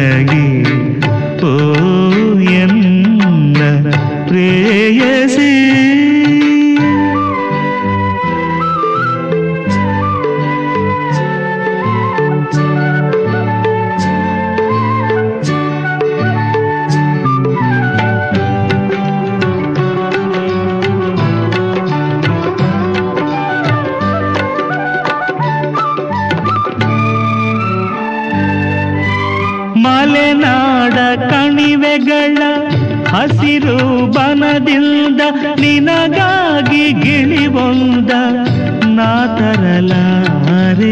ನಿನಗೆ ಓ ಎನ್ನ ಪ್ರೇಯಸಿ ಮಲೆನಾಡ ಕಣಿವೆಗಳ ಹಸಿರು ಬನದಿಂದ ನಿನಗಾಗಿ ಗಿಳಿಬೊಂದ ನಾ ತರಲಾರೆ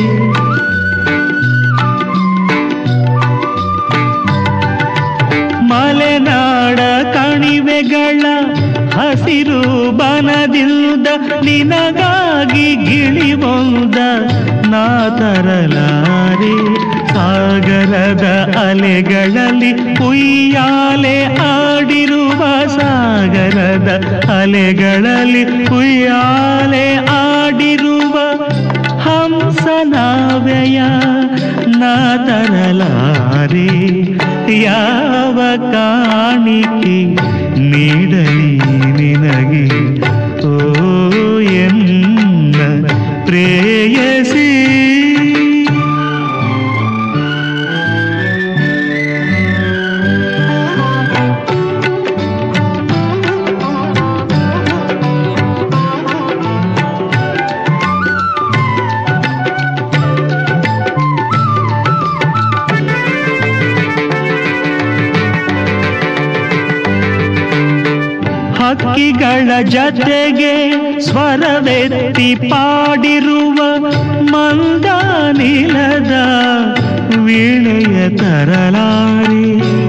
ಮಲೆನಾಡ ಕಣಿವೆಗಳ ಹಸಿರು ಬನದಿಂದ ನಿನಗಾಗಿ ಗಿಳಿಬೊಂದ ನಾ ತರಲಾರೆ ಸಾಗರದ ಅಲೆಗಳಲ್ಲಿ ಉಯ್ಯಾಲೆ ಆಡಿರುವ ಸಾಗರದ ಅಲೆಗಳಲ್ಲಿ ಉಯ್ಯಾಲೆ ಆಡಿರುವ ಹಂಸನಾವ್ಯಯ ನಾ ತರಲಾರೆ ಯಾವ ಕಾಣಿಕೆ ನೀಡಲಿ ನಿನಗೆ ಓ ಎನ್ನ ಪ್ರೇಯಸಿ ಹಕ್ಕಿಗಳ ಜತೆಗೆ ಸ್ವರವೆತ್ತಿ ಪಾಡಿರುವ ಮಂದಾನಿಲದ ವೀಣೆಯ ತರಲಾರಿ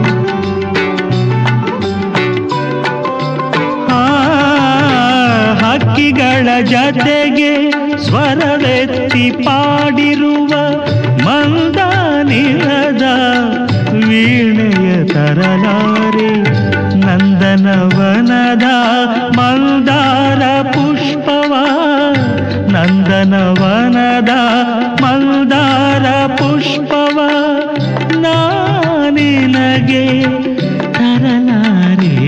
ಆ, ಹಕ್ಕಿಗಳ ಜತೆಗೆ ಸ್ವರವೆತ್ತಿ ಪಾಡಿರುವ ಮಂದಾನಿಲದ ವೀಣೆಯ ತರಲಾರೆ ನಂದನವನದ ಮಂದಾರ ಪುಷ್ಪವ ನಂದನವನದ ಮಂದಾರ ಪುಷ್ಪವ ನಾನಿನಗೆ ತರಲಾರೆ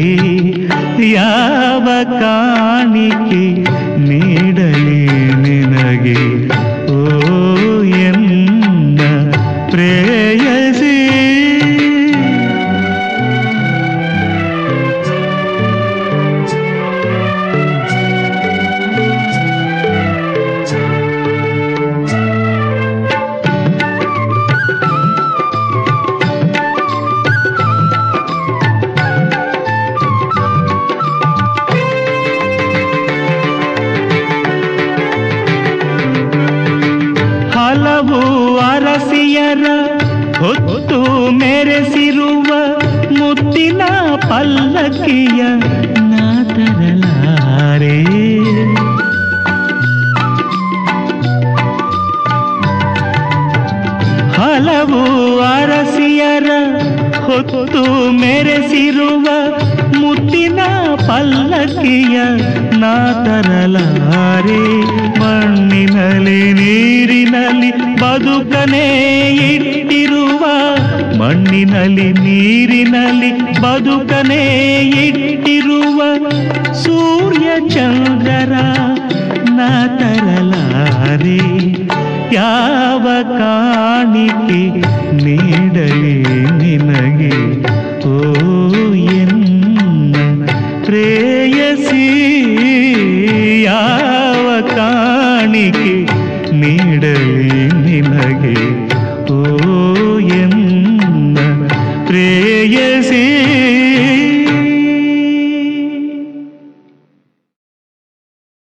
ಯಾವ ಕಾಣಿಕೆ ನೀಡಲಿ ನಿನಗೆ ಓ ಎನ್ನ ಪ್ರೇಯಸಿ ಹಲವು ಅರಸಿಯರ ಹೊತ್ತು ಮೆರೆಸಿರುವ ಮುತ್ತಿನ ಪಲ್ಲಕ್ಕಿಯ ನಾ ತರಲಾರೆ ಹಲವು ಅರಸಿಯರ ಹೊತ್ತು ಮೆರೆಸಿರುವ ಮುತ್ತಿನ ಪಲ್ಲಕ್ಕಿಯ ನಾ ತರಲಾರೆ ಮಣ್ಣಿನಲ್ಲಿ ನೀರಿನಲ್ಲಿ ಬದುಕನೇ ಇಟ್ಟಿರುವ ಮಣ್ಣಿನಲ್ಲಿ ನೀರಿನಲ್ಲಿ ಬದುಕನೇ ಇಟ್ಟಿರುವ ಸೂರ್ಯ ಚಂದ್ರರ ನಾ ತರಲಾರೆ ಯಾವ ಕಾಣಿಕೆ ನೀಡಲಿ ನಿನಗೆ ಓ ಎನ್ನ ಪ್ರೇಯಸಿ ಯಾವ ಕಾಣಿಕೆ ನೀಡಲಿ ನಿನಗೆ